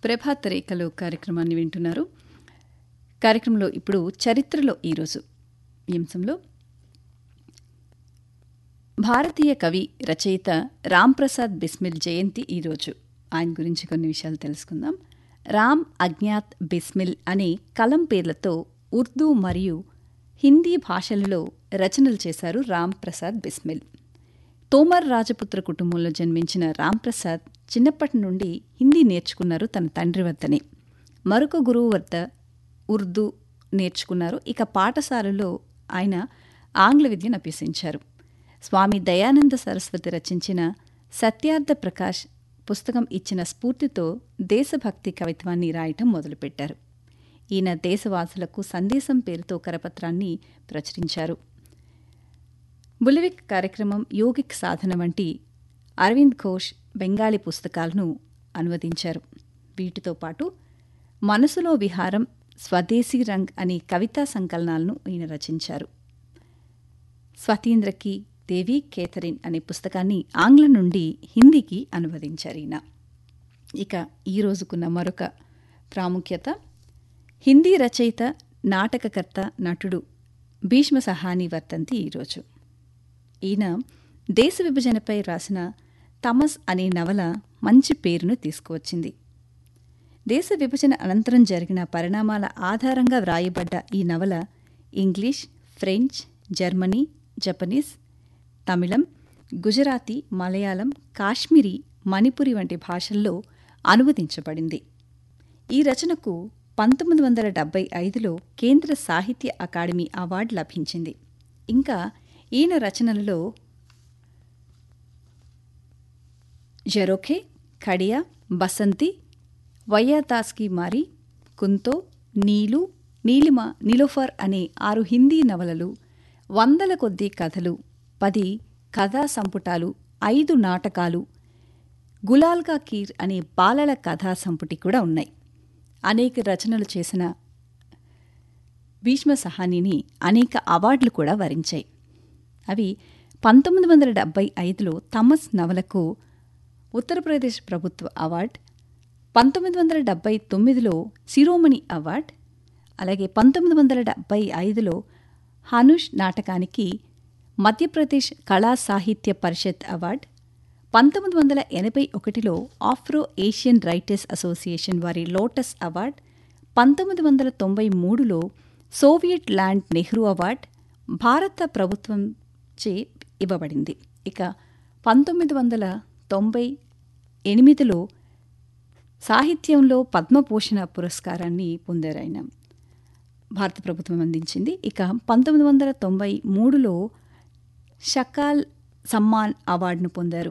ప్రభాత రేఖలు కార్యక్రమాన్ని వింటున్నారు కార్యక్రమంలో ఇప్పుడు చరిత్రలో ఈరోజు ఈ అంశంలో భారతీయ కవి రచయిత రాంప్రసాద్ బిస్మిల్ జయంతి ఈరోజు ఆయన గురించి కొన్ని విషయాలు తెలుసుకుందాం రామ్ అజ్ఞాత్ బిస్మిల్ అనే కలం పేర్లతో ఉర్దూ మరియు హిందీ భాషలలో రచనలు చేశారు రామ్ ప్రసాద్ బిస్మిల్ తోమర్ రాజపుత్ర కుటుంబంలో జన్మించిన రాంప్రసాద్ చిన్నప్పటి నుండి హిందీ నేర్చుకున్నారు తన తండ్రి వద్దనే మరొక గురువు వద్ద ఉర్దూ నేర్చుకున్నారు ఇక పాఠశాలలో ఆయన ఆంగ్ల విద్యను అభ్యసించారు స్వామి దయానంద సరస్వతి రచించిన సత్యార్థ ప్రకాష్ పుస్తకం ఇచ్చిన స్ఫూర్తితో దేశభక్తి కవిత్వాన్ని రాయటం మొదలుపెట్టారు ఈయన దేశవాసులకు సందేశం పేరుతో కరపత్రాన్ని ప్రచురించారు బులివిక్ కార్యక్రమం యోగిక్ సాధన వంటి అరవింద్ ఘోష్ బెంగాలీ పుస్తకాలను అనువదించారు వీటితో పాటు మనసులో విహారం స్వదేశీ రంగ్ అనే కవితా సంకలనాలను ఈయన రచించారు స్వతీంద్రకి దేవి కేథరిన్ అనే పుస్తకాన్ని ఆంగ్లం నుండి హిందీకి అనువదించారు ఈయన ఇక ఈ రోజుకున్న మరొక ప్రాముఖ్యత హిందీ రచయిత నాటకకర్త నటుడు భీష్మ సహాని వర్తంతి ఈరోజు ఈయన దేశ విభజనపై రాసిన తమస్ అనే నవల మంచి పేరును తీసుకువచ్చింది దేశ విభజన అనంతరం జరిగిన పరిణామాల ఆధారంగా వ్రాయబడ్డ ఈ నవల English French Germany Japanese Tamil Gujarati Malayalam Kashmiri Manipuri వంటి భాషల్లో అనువదించబడింది ఈ రచనకు పంతొమ్మిది వందల డెబ్బై ఐదులో కేంద్ర సాహిత్య అకాడమీ అవార్డు లభించింది ఇంకా ఈయన రచనలలో జరోఖే ఖడియా బసంతి వయ్యాదాస్కి మారి కుంతో నీలు నీలిమ నిలోఫర్ అనే ఆరు హిందీ నవలలు వందల కొద్దీ కథలు పది కథా సంపుటాలు ఐదు నాటకాలు గులాల్గా కీర్ అనే బాలల కథా సంపుటి కూడా ఉన్నాయి అనేక రచనలు చేసిన భీష్మ సహానిని అనేక అవార్డులు కూడా వరించాయి అవి పంతొమ్మిది వందల డెబ్బై ఐదులో థమస్ నవలకు ఉత్తరప్రదేశ్ ప్రభుత్వ అవార్డ్ పంతొమ్మిది వందల డెబ్బై తొమ్మిదిలో శిరోమణి అవార్డ్ అలాగే పంతొమ్మిది వందల డెబ్బై ఐదులో హనుష్ నాటకానికి మధ్యప్రదేశ్ కళా సాహిత్య పరిషత్ అవార్డ్ పంతొమ్మిది వందల ఎనభై ఒకటిలో ఆఫ్రో ఏషియన్ రైటర్స్ అసోసియేషన్ వారి లోటస్ అవార్డ్ పంతొమ్మిది వందల తొంభై మూడులో సోవియట్ ల్యాండ్ నెహ్రూ అవార్డ్ భారత ప్రభుత్వం చే ఇవ్వబడింది ఇక పంతొమ్మిది వందల తొంభై ఎనిమిదిలో సాహిత్యంలో పద్మభూషణ పురస్కారాన్ని పొందారు ఆయన భారత ప్రభుత్వం అందించింది ఇక పంతొమ్మిది వందల తొంభై మూడులో షకాల్ సమ్మాన్ అవార్డును పొందారు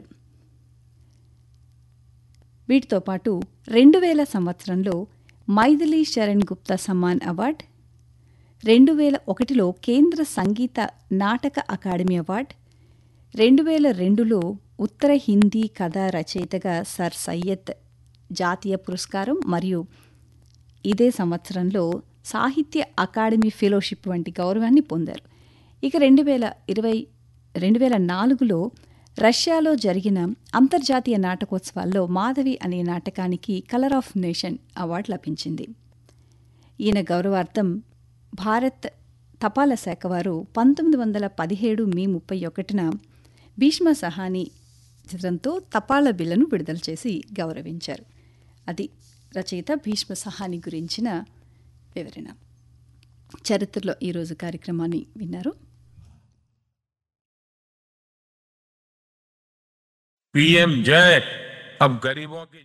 వీటితో పాటు రెండు వేల సంవత్సరంలో మైథిలి శరణ్ గుప్తా సమ్మాన్ అవార్డ్ రెండు వేల ఒకటిలో కేంద్ర సంగీత నాటక అకాడమీ అవార్డ్ రెండు వేల రెండులో ఉత్తర హిందీ కథా రచయితగా సర్ సయ్యద్ జాతీయ పురస్కారం మరియు ఇదే సంవత్సరంలో సాహిత్య అకాడమీ ఫెలోషిప్ వంటి గౌరవాన్ని పొందారు ఇక రెండు వేల ఇరవై రెండు వేల నాలుగులో రష్యాలో జరిగిన అంతర్జాతీయ నాటకోత్సవాల్లో మాధవి అనే నాటకానికి కలర్ ఆఫ్ నేషన్ అవార్డు లభించింది ఈయన గౌరవార్థం భారత్ తపాలా శాఖ వారు పంతొమ్మిది వందల పదిహేడు మే ముప్పై ఒకటిన భీష్మ సహాని చిత్రంతో తపాలా బిల్లను విడుదల చేసి గౌరవించారు అది రచయిత భీష్మ సహాని గురించిన వివరణ చరిత్రలో ఈరోజు కార్యక్రమాన్ని విన్నారు पीएम जय अब गरीबों की